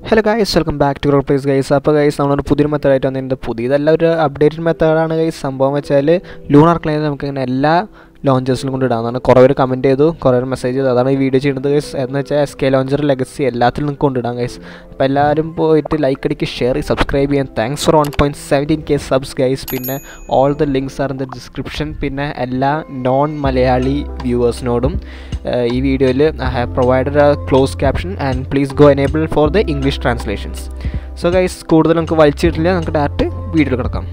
hello guys welcome back to place guys അപ്പോൾ guys നമ്മളൊരു പുതിയൊരു മെത്തേഡായിട്ട് വന്നിട്ടുണ്ട് പുതിയതല്ല ഒരു അപ്ഡേറ്റഡ് മെത്തേഡാണ് ഗൈസ് സംഭവം വെച്ചാൽ ലൂണാർ ക്ലൈൻ നമുക്ക് ഇങ്ങനെ എല്ലാ ലോഞ്ചേഴ്സിലും കൊണ്ട് ഇടാം അതാണ് കുറേ പേര് കമൻറ്റ് ചെയ്തു കുറേ പേര് മെസ്സേജ് ചെയ്തു അതാണ് ഈ വീഡിയോ ചെയ്യുന്നത് ഗൈസ് എന്ന് വെച്ചാൽ എസ് കെ ലോഞ്ചർ ലെഗസി എല്ലാത്തിലും നിങ്ങൾക്ക് കൊണ്ടിടാം ഗൈസ് അപ്പോൾ എല്ലാവരും പോയിട്ട് ലൈക്ക് അടിക്ക് ഷെയർ സബ്സ്ക്രൈബ് ചെയ്യാൻ thanks for one point seventeen K subs guys പിന്നെ all the links are in the description പിന്നെ എല്ലാ നോൺ മലയാളി വ്യൂവേഴ്സിനോടും ഈ വീഡിയോയിൽ I have provided a close caption and please go enable for the English translations so guys കൂടുതൽ നമുക്ക് വലിച്ചിട്ടില്ല നമുക്ക് ഡയറക്റ്റ് വീഡിയോ കിടക്കാം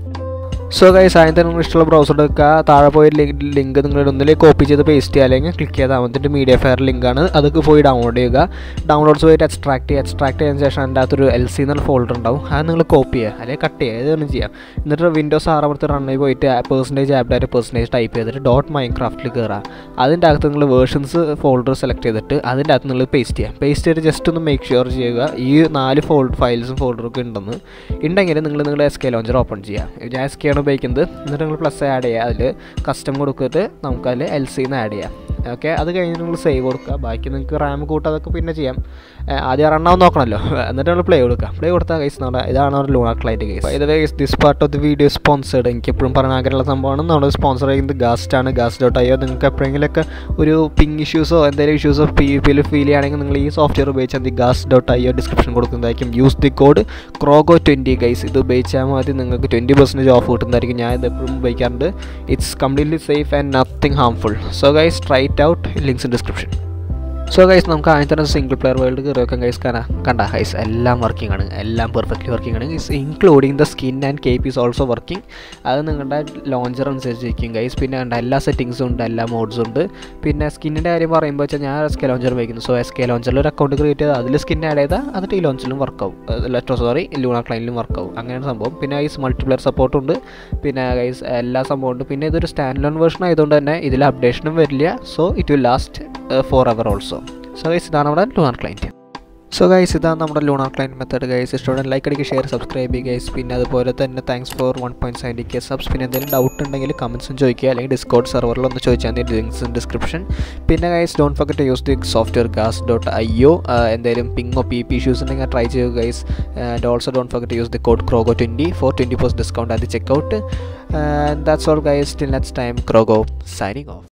സോ ഗൈസ് ആദ്യം തന്നെ നിങ്ങൾ ഇഷ്ടമുള്ള ബ്രൗസർ എടുക്കുക താഴെ പോയി ലിങ്ക് നിങ്ങൾ ഒന്നിൽ കോപ്പി ചെയ്ത് പേസ്റ്റ് ചെയ്യുക അല്ലെങ്കിൽ ക്ലിക്ക് ചെയ്താൽ മതി മീഡിയ ഫയർ ലിങ്കാണ് അതൊക്കെ പോയി ഡൗൺലോഡ് ചെയ്യുക ഡൗൺലോഡ്സ് പോയിട്ട് എക്സ്ട്രാക്ട് ചെയ്യുക എക്സ്ട്രാക്ട് ചെയ്തതിന് ശേഷം അതിൻ്റെ അകത്തൊരു എൽ സി എന്നൊരു ഫോൾഡർ ഉണ്ടാവും അത് നിങ്ങൾ കോപ്പി ചെയ്യുക അല്ലെങ്കിൽ കട്ട് ചെയ്യുക ഏത് വേണം ചെയ്യാം എന്നിട്ട് വിൻഡോസ് ആറാമത്തെ റണ്ണിൽ പോയിട്ട് പേഴ്സൻറ്റേജ് ആപ്ഡായിട്ട് പേഴ്സൻറ്റേജ് ടൈപ്പ് ചെയ്തിട്ട് ഡോട്ട് മൈൻ ക്രാഫ്റ്റിൽ കയറുക അതിൻ്റെ അകത്ത് നിങ്ങൾ വേർഷൻസ് ഫോൾഡർ സെലക്ട് ചെയ്തിട്ട് അതിൻ്റെ അകത്ത് നിങ്ങൾ പേസ്റ്റ് ചെയ്യുക പേസ്റ്റ് ചെയ്തിട്ട് ജസ്റ്റ് ഒന്ന് മേക്ക് ഷുവർ ചെയ്യുക ഈ നാല് ഫോൾഡ് ഫയൽസും ഫോൾഡറൊക്കെ ഉണ്ടെന്ന് ഉണ്ടെങ്കിൽ നിങ്ങൾ നിങ്ങളുടെ എസ് കെ ലോഞ്ചർ ഓപ്പൺ ചെയ്യുക ഞാൻ എസ് കെ ആണ് ഉപയോഗിക്കുന്നത് എന്നിട്ട് നിങ്ങൾ പ്ലസ് ആഡ് ചെയ്യുക അതിൽ കസ്റ്റം കൊടുത്തിട്ട് നമുക്കതിൽ എൽ സിന്ന് ആഡ് ചെയ്യാം ഓക്കെ അത് കഴിഞ്ഞ് നിങ്ങൾ സേവ് കൊടുക്കുക ബാക്കി നിങ്ങൾക്ക് റാം കൂട്ടുക അതൊക്കെ പിന്നെ ചെയ്യാം ആദ്യം റണ്ണാവും നോക്കണമല്ലോ എന്നിട്ട് നമ്മൾ പ്ലേ കൊടുക്കുക പ്ലേ കൊടുത്താൽ കൈസ് നമ്മുടെ ഇതാണ് ഒരു ലൂണർ ക്ലൈറ്റ് കേസ് ഇത് was this part of the video sponsored എനിക്ക് എപ്പോഴും പറയാൻ ആഗ്രഹമുള്ള സംഭവമാണ് നമ്മുടെ സ്പോൺസർ ചെയ്യുന്നത് ഗാസ്റ്റ് ആണ് ഗാസ്റ്റ് ഡോട്ട് അയ്യോ നിങ്ങൾക്ക് എപ്പോഴെങ്കിലൊക്കെ ഒരു പിങ് ഇഷ്യൂസോ എന്തെങ്കിലും ഇഷ്യൂസോ പി പിയിൽ ഫീൽ ചെയ്യുകയാണെങ്കിൽ നിങ്ങൾ ഈ സോഫ്റ്റ്വെയർ ഉപയോഗിച്ചാൽ മതി ഗാസ്റ്റ് ഡോട്ട് അയ്യോ ഡിസ്ക്രിപ്ഷൻ കൊടുക്കുന്നതായിരിക്കും യൂസ് ദി കോഡ് ക്രോഗോ ട്വൻറ്റി ഗൈസ് ഇത് ഉപയോഗിച്ചാൽ മതി നിങ്ങൾക്ക് ട്വൻറ്റി പെർസെൻറ്റേജ് ഓഫ് കിട്ടുന്നതായിരിക്കും ഞാൻ ഇത് എപ്പോഴും ഉപയോഗിക്കാറുണ്ട് it's completely safe and nothing harmful so guys try it out links in description so guys നമുക്ക് ആദ്യം തന്നെ സിംഗിൾ പ്ലെയർ വേൾഡ് കയറി വെക്കാം ഗൈസ് കാണാം കണ്ട ഗൈസ് എല്ലാം വർക്കിംഗ് ആണ് എല്ലാം പെർഫെക്റ്റ്ലി വർക്കിംഗ് ആണ് is including the skin and cape is also working അത് നിങ്ങളുടെ ലോഞ്ചർ അനുസരിച്ചിരിക്കും ഗൈസ് പിന്നെ കണ്ട എല്ലാ സെറ്റിങ്സും ഉണ്ട് എല്ലാ മോഡ്സും ഉണ്ട് പിന്നെ സ്കിന്നിൻ്റെ കാര്യം പറയുമ്പോൾ വെച്ചാൽ ഞാൻ എസ് കെ ലോഞ്ചർ ഉപയോഗിക്കുന്നു സോ എസ് കെ ലോഞ്ചറിൽ ഒരു അക്കൗണ്ട് ക്രിയേറ്റ് ചെയ്താൽ അതിൽ സ്കിൻ ആഡ് ചെയ്താൽ എന്നിട്ട് ഈ ലോഞ്ചറിലും വർക്കാവും ലെറ്റോ സോറി ലൂണ ക്ലൈനിലും വർക്കാവും അങ്ങനെയാണ് സംഭവം പിന്നെ ഗൈസ് മൾട്ടിപ്ലെയർ സപ്പോർട്ട് ഉണ്ട് പിന്നെ ഗൈസ് എല്ലാ സംഭവം ഉണ്ട് പിന്നെ ഇതൊരു സ്റ്റാൻഡ് ലോൺ വേർഷൻ ആയതുകൊണ്ട് തന്നെ ഇതിൽ അപ്ഡേഷനും വരില്ല so it will last for hour also so guys ഇതാണ് നമ്മുടെ ലൂണർ ക്ലൈൻറ്റ് സോ ഗൈസ് ഇതാണ് നമ്മുടെ ലൂണർ ക്ലൈൻറ്റ് മെത്തേഡ് ഗൈസ് ഇഷ്ടമുണ്ടെങ്കിൽ ലൈക്ക് അടിക്കുക ഷെയർ സബ്സ്ക്രൈബ് ചെയ്യുക ഗൈസ് പിന്നെ അതുപോലെ തന്നെ thanks for one point seventy K subs പിന്നെ എന്തെങ്കിലും ഡൗട്ട് ഉണ്ടെങ്കിൽ കമൻസും ചോദിക്കുക അല്ലെങ്കിൽ ഡിസ്കൗണ്ട് സെർവറിൽ ഒന്ന് ചോദിച്ചാൽ മതി ലിങ്ക്സ് ഇൻ ഡിസ്ക്രിപ്ഷൻ പിന്നെ guys don't forget use the software ഗാസ് ഡോട്ട് ഐ ഒ എന്തെങ്കിലും പിങ്ങോ പി പി ഇഷ്യൂസ് ഉണ്ടെങ്കിൽ ട്രൈ ചെയ്യുക guys and also don't forget use the code ക്രോഗോ twenty four twenty percent discount അത് check out that's all guys till next time ക്രോഗോ signing of